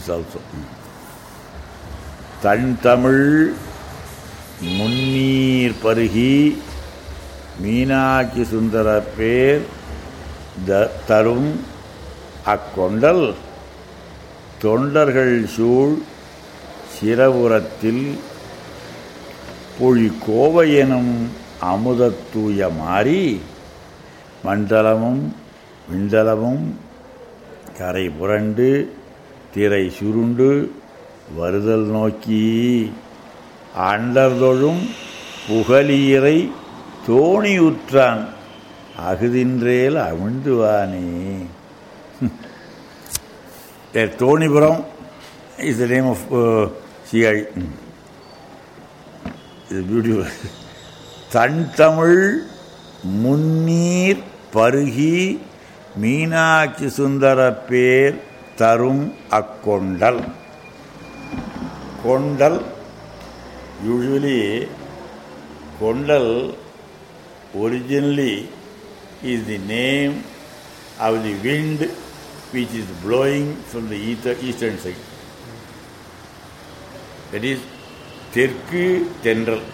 This also தன் தமிழ் முன்னீர் பருகி மீனாட்சி சுந்தர பேர் த- தரும் அக்கொண்டல் தொண்டர்கள் சூழ் சிரபுரத்தில் பொழி கோவை எனும் அமுதத்தூய மாறி மண்டலமும் விண்டலமும் கரை புரண்டு திரை சுருண்டு வருதல் நோக்கி அண்டர்தொழும் புகழீரை தோணியுற்றான் அகுதின்றேல் அமிழ்ந்துவானே Thonipuram is the name of சிஐ இது பியூட்டிஃபுல் தன் தமிழ் முன்னீர் பருகி மீனாட்சி சுந்தர பேர் தரும் அக்கொண்டல் கொண்டல் யூஸ்வலி கொண்டல் originally is the name of the wind which is blowing from the ether- eastern side. That is தெற்கு தென்றல்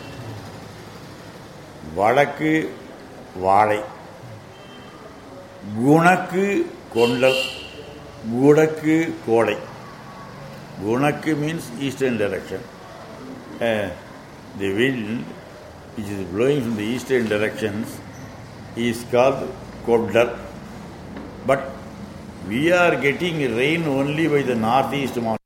வடக்கு வாழை குணக்கு கொண்டல் குடக்கு கோடை குணக்கு means eastern direction. Uh, the wind which is blowing from the eastern directions is called Kodal. But we are getting rain only by the northeast monsoon.